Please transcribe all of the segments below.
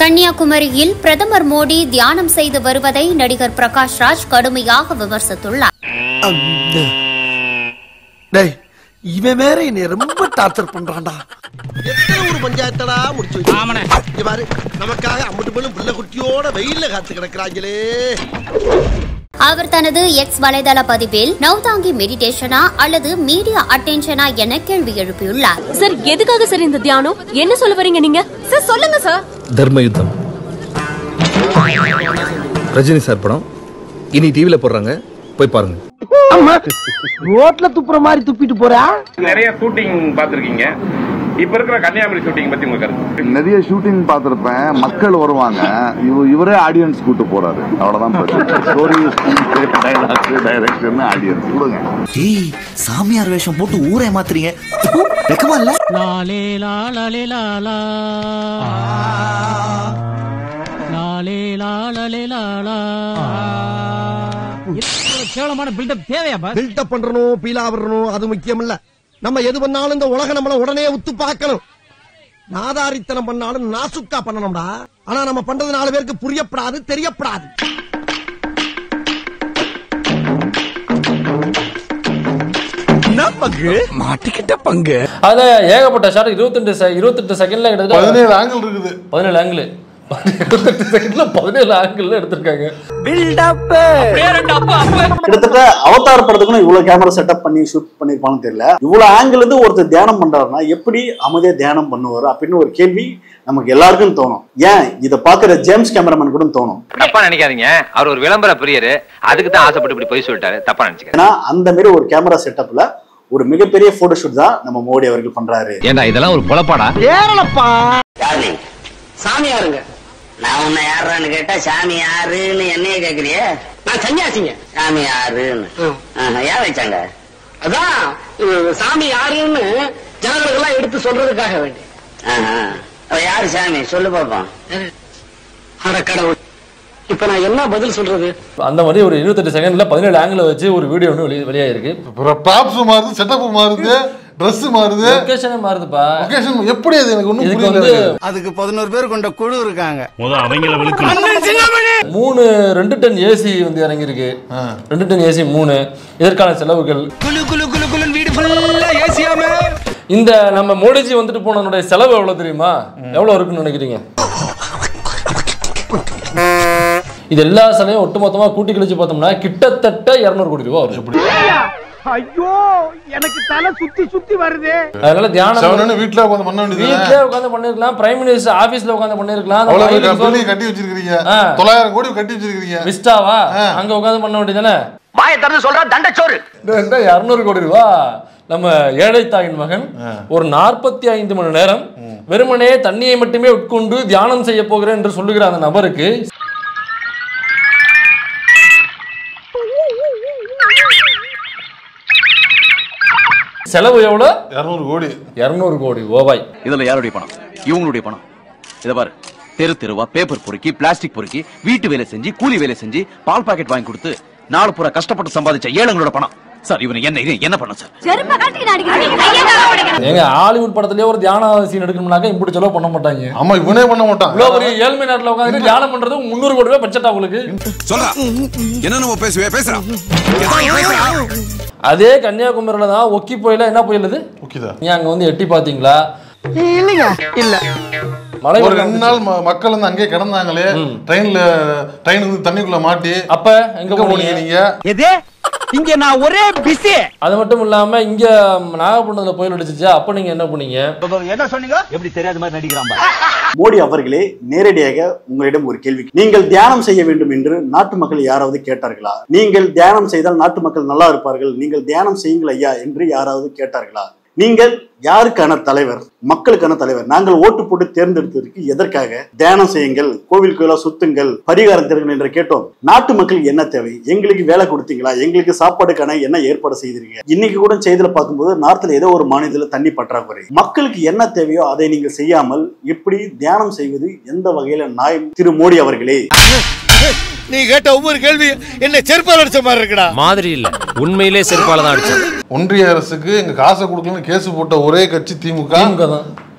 கன்னியாகுமரியில் பிரதமர் மோடி தியானம் செய்து வருவதை நடிகர் பிரகாஷ் ராஜ் கடுமையாக விமர்சித்துள்ளார் டேய் இவன் வேற என்னை ரொம்ப டார்ச்சர் பண்றான்டா எத்தனை ஒரு பஞ்சாயத்தடா முடிச்சு வச்சு இங்க பாரு நமக்காக அம்பட்டு பெண்ணும் புள்ள குட்டியோட வெயில்ல காத்து கிடக்குறாங்களே அவர் தனது எக்ஸ் வலைதள பதிவில் நௌதாங்கி மெடிடேஷனா அல்லது மீடியா அட்டென்ஷனா என கேள்வி எழுப்பியுள்ளார் சார் எதுக்காக சார் இந்த தியானம் என்ன சொல்ல வரீங்க நீங்க சார் சொல்லுங்க சார் தர்ம யுத்தம் ரஜினி சார் படம் இனி டிவில போடுறாங்க போய் பாருங்க ரோட்ல துப்புற மாதிரி துப்பிட்டு போறா நிறைய ஷூட்டிங் பார்த்திருக்கீங்க இப்ப இருக்கிற கன்னியாகுமரி ஷூட்டிங் பத்தி உங்க கருத்து நிறைய ஷூட்டிங் பார்த்திருப்பேன் மக்கள் வருவாங்க இவ- இவரே ஆடியன்ஸ் கூட்டு போறாரு அவ்வளவுதான் ஸ்டோரி டைரக்ஷன் ஆடியன்ஸ் கொடுங்க ஏய் சாமியார் வேஷம் போட்டு ஊரை மாத்துறீங்க வெக்கமா இல்ல லாலே லாலே லாலா லாலே லாலே லாலா கேவலமான பில்டப் தேவையா பாஸ் பில்டப் பண்றணும் பீலா வரணும் அது முக்கியம் இல்ல நம்ம எது பண்ணாலும் இந்த உலகம் நம்மள உடனே உத்து பார்க்கணும் நாதாரித்தனம் பண்ணாலும் நாசுக்கா பண்ணணும்டா ஆனா நம்ம பண்றது நாலு பேருக்கு புரியப்படாது தெரியப்படாது மாட்டிக்கிட்ட பங்கு அதுல ஏகப்பட்ட ஷாட் இருபத்தெட்டு செ- இருபத்தெட்டு செகண்ட்ல கிட்டத்தட்ட பதினேழு ஆங்கிள் இருக்குது பதினேழு ஆங்கிள் இருபத்தெட்டு செகண்ட்ல பதினேழு ஆங்கிள் எடுத்திருக்காங்க கிட்டத்தட்ட அவதார் படத்துக்கு இவ்வளவு கேமரா செட்டப் பண்ணி ஷூட் பண்ணிருப்பான்னு தெரியல இவ்வளவு ஆங்கிள் இருந்து ஒருத்தர் தியானம் பண்றாருன்னா எப்படி அமைதியா தியானம் பண்ணுவாரு அப்படின்னு ஒரு கேள்வி நமக்கு எல்லாருக்கும் தோணும் ஏன் இத பாக்குற ஜேம்ஸ் கேமராமேன் கூட தோணும் தப்பா நினைக்காதீங்க அவர் ஒரு விளம்பர பிரியரு அதுக்கு தான் ஆசைப்பட்டு இப்படி போய் சொல்லிட்டாரு தப்பா நினைச்சுக்க ஏன்னா அந்த மாதிரி ஒரு கேமரா செட்டப்ல ஒரு மிகப்பெரிய போட்டோ ஷூட் தான் நம்ம மோடி அவர்கள் பண்றாரு ஏண்டா இதெல்லாம் ஒரு பொழப்பாடா ஏறலப்பா சாமியாருங்க நான் உன்னை யாருன்னு கேட்டா சாமி யாருன்னு என்னைய கேக்குறிய நான் சன்னியாசிங்க சாமி யாருன்னு ஆஹா, ஏன் வச்சாங்க அதான் சாமி யாருன்னு ஜனங்களுக்கு எல்லாம் எடுத்து சொல்றதுக்காக வேண்டி யாரு சாமி சொல்லு பாப்போம் அட கடவுள் இப்ப நான் என்ன பதில் சொல்றது அந்த மாதிரி ஒரு இருபத்தெட்டு செகண்ட்ல பதினேழு ஆங்கிள் வச்சு ஒரு வீடியோ ஒன்று வெளியே வெளியாயிருக்கு ப்ராப்ஸ் மாறுது செட்டப் மாறுது Dress மாறுது லொகேஷனே மாறுதுப்பா லொகேஷன் எப்படி அது எனக்கு ஒன்றும் இதுக்கு புரியல வந்து எனக்கு. அதுக்கு பதினோரு பேர் கொண்ட குழு இருக்காங்க மூணு ரெண்டு டன் ஏசி வந்து இறங்கியிருக்கு ரெண்டு டன் ஏசி மூணு இதற்கான செலவுகள் குலு குலு குலு குலுன்னு வீடு ஃபுல்லா ஏசியாம இந்த நம்ம மோடிஜி வந்துட்டு போனதனுடைய செலவு எவ்வளவு தெரியுமா எவ்வளவு இருக்குன்னு நினைக்கிறீங்க இது எல்லா செலவையும் ஒட்டுமொத்தமா கூட்டி கழிச்சு பார்த்தோம்னா கிட்டத்தட்ட இருநூறு கோடி ரூபாய் வருது ஐயோ எனக்கு தலை சுத்தி சுத்தி வருது அதனால தியானம் செவனன்னு வீட்டுல உட்காந்து பண்ண வேண்டியது வீட்லயே உட்காந்து பண்ணிருக்கலாம் பிரைம் மினிஸ்டர் ஆபீஸ்ல உட்காந்து பண்ணிருக்கலாம் அந்த அவ்வளவு மயிலுக்கு சோறு- பில்டிங் கட்டி வச்சிருக்கீங்க ஆ. தொள்ளாயிரம் கோடி கட்டி வச்சிருக்கீங்க விஸ்டாவா அங்க உட்காந்து பண்ண வேண்டியதானே வாயை திறந்து சொல்றா தண்டச்சோறு இருநூறு கோடி ரூபா நம்ம ஏழை தாயின் மகன் ஒரு நாற்பத்தி ஐந்து மணி நேரம் வெறுமனே தண்ணியை மட்டுமே உட்கொண்டு தியானம் செய்ய போகிறேன் என்று சொல்லுகிற அந்த நபருக்கு செலவு எவ்வளவு இருநூறு கோடி இருநூறு கோடி ரூபாய் இதுல யாருடைய பணம் இவங்களுடைய பணம் இத பாரு தெரு தெருவா பேப்பர் பொறுக்கி பிளாஸ்டிக் பொறுக்கி வீட்டு வேலை செஞ்சு கூலி வேலை செஞ்சு பால் பாக்கெட் வாங்கி கொடுத்து நாலு பூரா கஷ்டப்பட்டு சம்பாதிச்ச ஏழைங்களோட பணம் சார் இவனை என்ன இது என்ன பண்ண சார் செருப்ப காட்டி அடிக்கிறீங்க ஏங்க ஹாலிவுட் படத்துலயே ஒரு தியான சீன் எடுக்கணும்னாக்க இப்படி செலவு பண்ண மாட்டாங்க ஆமா இவனே பண்ண மாட்டான் இவ்வளவு பெரிய ஏழ்மை நாட்டுல உட்காந்து தியானம் பண்றது முந்நூறு கோடி ரூபாய் பட்ஜெட் உங்களுக்கு சொல்றா என்ன நம்ம பேசுவே பேசுறான் அதே கன்னியாகுமரியில தான் ஒக்கி புயல என்ன புயல் இது ஓகேதா நீ அங்க வந்து எட்டி பாத்தீங்களா இல்லைங்க இல்ல மழை ஒரு வெள்ளம் ரெண்டு நாள் ம- மக்கள் வந்து அங்கேயே கிடந்தாங்களே ட்ரெயின்ல ட்ரெயின் வந்து தண்ணிக்குள்ள மாட்டி அப்ப எங்க எங்க போனீங்க போனீங்க நீங்க எது இங்க நான் ஒரே பிஸி அது மட்டும் இல்லாம இங்க நாகப்பட்டினத்துல புயல் அடிச்சிச்சு அப்ப நீங்க என்ன பண்ணீங்க என்ன சொன்னீங்க எப்படி தெரியாத மாதிரி நடிக்கிறான் மோடி அவர்களே நேரடியாக உங்களிடம் ஒரு கேள்வி நீங்கள் தியானம் செய்ய வேண்டும் என்று நாட்டு மக்கள் யாராவது கேட்டார்களா நீங்கள் தியானம் செய்தால் நாட்டு மக்கள் நல்லா இருப்பார்கள் நீங்கள் தியானம் செய்யுங்கள் ஐயா என்று யாராவது கேட்டார்களா நீங்கள் யாருக்கான தலைவர் மக்களுக்கான தலைவர் நாங்கள் ஓட்டு போட்டு தேர்ந்தெடுத்ததற்கு எதற்காக தியானம் செய்யுங்கள் கோவில் கோயிலா சுத்துங்கள் பரிகாரம் தருங்கள் என்று கேட்டோம் நாட்டு மக்களுக்கு என்ன தேவை எங்களுக்கு வேலை கொடுத்தீங்களா எங்களுக்கு சாப்பாடுக்கான என்ன ஏற்பாடு செய்தீங்க இன்னைக்கு கூட செய்தியில பார்க்கும்போது நார்த்ல ஏதோ ஒரு மாநிலத்துல தண்ணி பற்றாக்குறை மக்களுக்கு என்ன தேவையோ அதை நீங்கள் செய்யாமல் எப்படி தியானம் செய்வது எந்த வகையில நாயம் திரு மோடி அவர்களே நீ கேட்ட ஒவ்வொரு கேள்வி என்ன செருப்பால் அடிச்ச மாதிரி இருக்குடா மாதிரி இல்ல உண்மையிலே செருப்பால தான் அடிச்சது ஒன்றிய அரசுக்கு எங்க காசை கொடுக்கலன்னு கேஸ் போட்ட ஒரே கட்சி திமுக திமுக தான்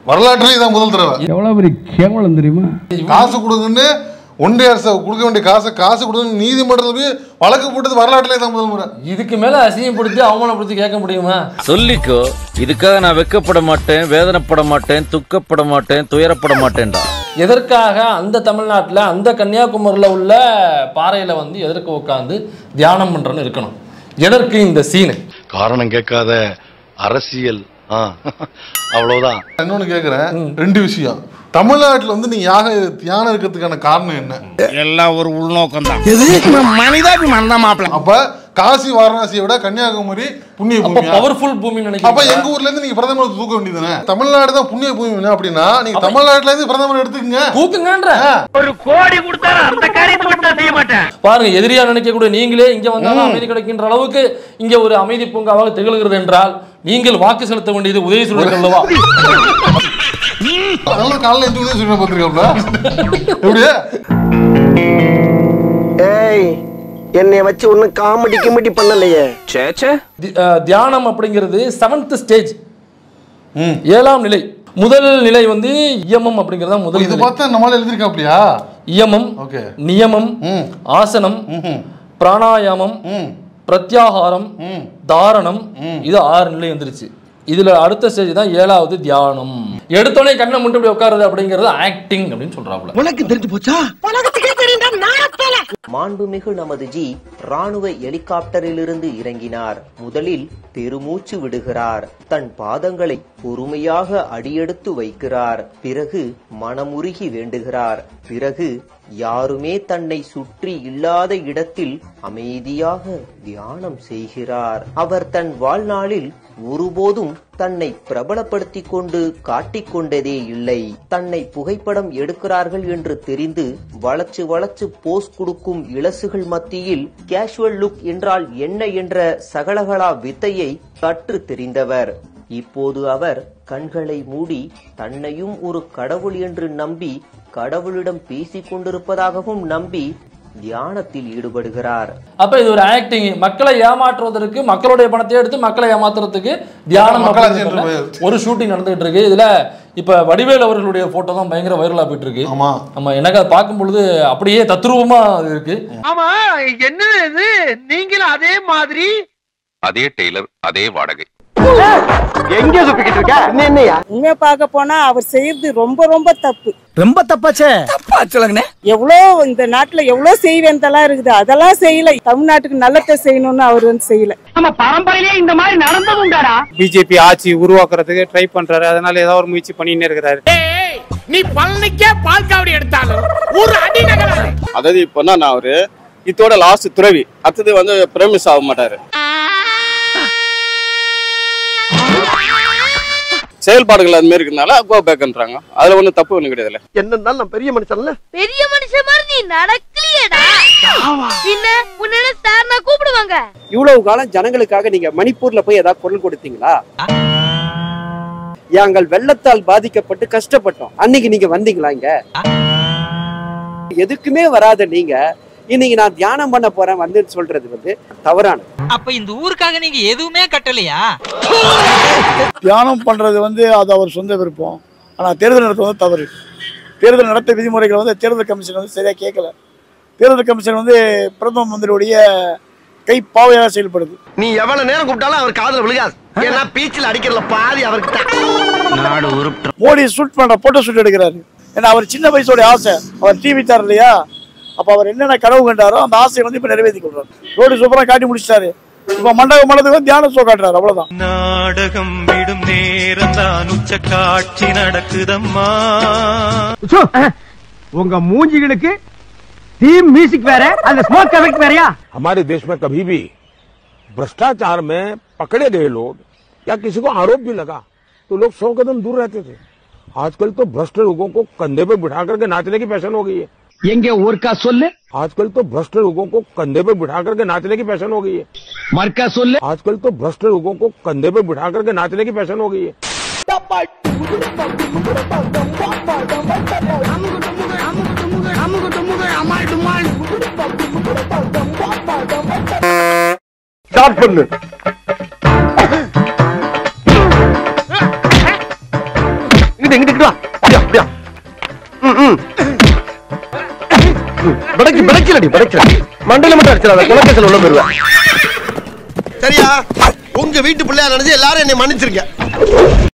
வரலாற்றிலே இதான் முதல் தடவை எவ்வளவு பெரிய கேவலம் தெரியுமா காசு கொடுங்கன்னு ஒன்றிய அரசு கொடுக்க வேண்டிய காசை காசு கொடுங்க நீதிமன்றத்தில் போய் வழக்கு போட்டது வரலாற்றிலே தான் முதல் முறை இதுக்கு மேல அசிங்கப்படுத்தி அவமானப்படுத்தி கேட்க முடியுமா சொல்லிக்கோ இதுக்காக நான் வெக்கப்பட மாட்டேன் வேதனைப்பட மாட்டேன் துக்கப்பட மாட்டேன் துயரப்பட மாட்டேன்டா எதற்காக அந்த தமிழ்நாட்டில் அந்த கன்னியாகுமரியில் உள்ள பாறையில் வந்து எதற்கு உட்காந்து தியானம் பண்ணுறன்னு இருக்கணும் எதற்கு இந்த சீனு காரணம் கேட்காத அரசியல் ஆ அவ்வளவுதான் இன்னொன்னு கேக்குறேன் ரெண்டு விஷயம் தமிழ்நாட்டுல வந்து நீங்க யாக தியானம் இருக்கிறதுக்கான காரணம் என்ன எல்லாம் ஒரு உள்நோக்கம் தான் மனிதாபிமானம் தான் மாப்பிள்ள அப்ப காசி வாரணாசியை விட கன்னியாகுமரி புண்ணிய பூமி பவர்ஃபுல் பூமின்னு அப்ப நினைக்கிறேன் எங்க ஊர்ல இருந்து நீங்க பிரதமர் தூக்க வேண்டியதுதானே தமிழ்நாடு தான் புண்ணிய பூமி அப்படின்னா நீங்க தமிழ்நாட்டுல இருந்து பிரதமர் எடுத்துக்கங்க தூக்குங்கன்ற ஒரு கோடி கொடுத்தாரு அந்த காரியத்தை மட்டும் நான் செய்ய மாட்டேன் பாருங்க எதிரியா நினைக்கக்கூடிய நீங்களே இங்க வந்தாலும் அமைதி கிடைக்கின்ற அளவுக்கு இங்க ஒரு அமைதி பூங்காவாக திகழ்கிறது என்றால் நீங்கள் வாக்கு செலுத்த வேண்டியது உதவி சொல்லுங்கள் அல்லவா அதனால காலையில எந்த உதவி சொல்ல பார்த்துருக்காப்ல எப்படியா ஏய் என்னைய வச்சு ஒன்னும் காமெடி கிமெடி பண்ணலையே சேச்சே தியானம் அப்படிங்கிறது செவன்த் ஸ்டேஜ் ஏழாம் நிலை முதல் நிலை வந்து இயமம் அப்படிங்கிறது தான் முதல் இது நிலை. பார்த்தா நம்மளால எழுதிருக்காப்லையா இயமம் ஓகே நியமம் ஆசனம் பிராணாயாமம் பிரத்யாகாரம் தாரணம் இது ஆறு நிலை வந்துருச்சு இதுல அடுத்த ஸ்டேஜ் தான் ஏழாவது தியானம் எடுத்தோடனே கண்ணை மட்டும் இப்படி உட்காருது அப்படிங்கிறது ஆக்டிங் அப்படின்னு சொல்றாப்புல உனக்கு தெரிஞ்சு போச்சா மாண்புமிகு நமது ஜி ராணுவ ஹெலிகாப்டரிலிருந்து இறங்கினார் முதலில் பெருமூச்சு விடுகிறார் தன் பாதங்களை பொறுமையாக அடியெடுத்து வைக்கிறார் பிறகு மனமுருகி வேண்டுகிறார் பிறகு யாருமே தன்னை சுற்றி இல்லாத இடத்தில் அமைதியாக தியானம் செய்கிறார் அவர் தன் வாழ்நாளில் ஒருபோதும் தன்னை பிரபலப்படுத்திக் கொண்டு காட்டிக்கொண்டதே இல்லை தன்னை புகைப்படம் எடுக்கிறார்கள் என்று தெரிந்து வளச்சு வளச்சு போஸ் கொடுக்கும் இளசுகள் மத்தியில் கேஷுவல் லுக் என்றால் என்ன என்ற சகலகலா வித்தையை கற்று தெரிந்தவர் இப்போது அவர் கண்களை மூடி தன்னையும் ஒரு கடவுள் என்று நம்பி கடவுளிடம் பேசிக் கொண்டிருப்பதாகவும் நம்பி தியானத்தில் ஈடுபடுகிறார் அப்ப இது ஒரு ஆக்டிங் மக்களை ஏமாற்றுவதற்கு மக்களுடைய பணத்தை எடுத்து மக்களை ஏமாத்துறதுக்கு தியானம் மக்களாட்சி அப்படிங்கிற என்று ஒரு ஷூட்டிங் நடந்துகிட்டு இருக்கு இதுல இப்ப வடிவேல் அவர்களுடைய போட்டோ தான் பயங்கர வைரலா போயிட்டு இருக்கு ஆமா ஆமா எனக்கு அதை பார்க்கும் பொழுது அப்படியே தத்ரூபமா இருக்கு ஆமா என்ன இது நீங்களும் அதே மாதிரி அதே டெய்லர் அதே வாடகை எங்க சுப்பிக்கிட்டு இருக்க என்ன என்னையா உண்மையா பார்க்க போனா அவர் செய்யறது ரொம்ப ரொம்ப தப்பு ரொம்ப தப்பாச்சே தப்பா சொல்லுங்கண்ணே எவ்வளோ இந்த நாட்டுல எவ்வளவு செய்வேந்தெல்லாம் இருக்குது அதெல்லாம் செய்யல தமிழ்நாட்டுக்கு நல்லத்தை செய்யணும்னு அவர் வந்து செய்யல நம்ம பரம்பரையிலே இந்த மாதிரி நடந்ததுண்டாடா பிஜேபி ஆட்சி உருவாக்குறதுக்கு ட்ரை பண்றாரு அதனால ஏதாவது ஒரு முயற்சி பண்ணினே இருக்கிறாரு நீ பழனிக்கே பால் காவடி எடுத்தாலும் ஒரு அடி நகராது அதாவது இப்போ நான் அவரு இதோட லாஸ்ட் துறவி அடுத்தது வந்து பிரமிஸ் ஆக மாட்டாரு செயல்பாடுகள் அது மாதிரி இருக்கிறதுனால கோ பேக்ன்றாங்க அதுல ஒன்றும் தப்பு ஒன்றும் கிடையாதுல்ல என்ன இருந்தாலும் நான் பெரிய மனுஷன்ல பெரிய மனுஷன் மாதிரி நீ நடக்கலையேடா பின்ன உன்ன சார் நான் கூப்பிடுவாங்க இவ்வளவு காலம் ஜனங்களுக்காக நீங்க மணிப்பூர்ல போய் ஏதாவது குரல் கொடுத்தீங்களா நாங்கள் வெள்ளத்தால் பாதிக்கப்பட்டு கஷ்டப்பட்டோம் அன்னைக்கு நீங்க வந்தீங்களா இங்க எதுக்குமே வராத நீங்க இன்னைக்கு நான் தியானம் பண்ண போறேன் வந்து சொல்றது வந்து தவறானது அப்ப இந்த ஊருக்காக நீங்க எதுவுமே கட்டலையா தியானம் பண்றது வந்து அது அவர் சொந்த விருப்பம் ஆனா தேர்தல் நடத்துவது தவறு தேர்தல் நடத்த விதிமுறைகள் வந்து தேர்தல் கமிஷன் வந்து சரியா கேட்கல தேர்தல் கமிஷன் வந்து பிரதம மந்திரியுடைய கை பாவையாக செயல்படுது நீ எவ்வளவு நேரம் கூப்பிட்டாலும் அவர் காதுல விழுகாது ஏன்னா பீச்சில் அடிக்கிறதுல பாதி அவருக்கு தான் நாடு உருப்பிட்டு மோடி ஷூட் பண்ற போட்டோ ஷூட் எடுக்கிறாரு ஏன்னா அவர் சின்ன வயசோட ஆசை அவர் டிவி தர இல்லையா அப்ப அவர் என்னென்ன கனவு கண்டாரோ அந்த ஆசையை வந்து இப்ப நிறைவேற்றி கொள்றாரு ரோடு சூப்பரா காட்டி முடிச்சிட்டாரு இப்ப மண்டபம் மண்டபத்துக்கு வந்து தியான ஷோ காட்டுறாரு அவ்வளவுதான் நாடகம் விடும் நேரம் தான் உச்ச காட்சி நடக்குதம்மா உங்க மூஞ்சிகளுக்கு தீம் மியூசிக் வேற அந்த ஸ்மோக் எஃபெக்ட் வேறயா हमारे देश में कभी भी भ्रष्टाचार में पकड़े गए लोग या किसी को आरोप भी लगा तो लोग सौ कदम दूर रहते थे आजकल तो भ्रष्ट लोगों को कंधे पे बिठा करके नाचने की फैशन हो गई है எங்க ஊர்க்கா சொல்லு आजकल तो भ्रष्ट लोगों को कंधे पे बिठा करके नाचने की फैशन हो गई है मरका சொல்லு आजकल तो भ्रष्ट लोगों को कंधे पे बिठा करके नाचने की फैशन हो गई है ஸ்டார்ட் பண்ணு இங்கிட்டு இங்கிட்டு வா அப்படியா அப்படியா ம், ம். ம், பிடைக்கு பிடைக்கலடி பிடைக்கல மண்டல மட்டும் அடிச்சிடாத குலக்கேசல் உள்ள போயிருவேன் சரியா உங்க வீட்டு பிள்ளையா நினைச்சு எல்லாரும் என்னை மன்னிச்சிருக்க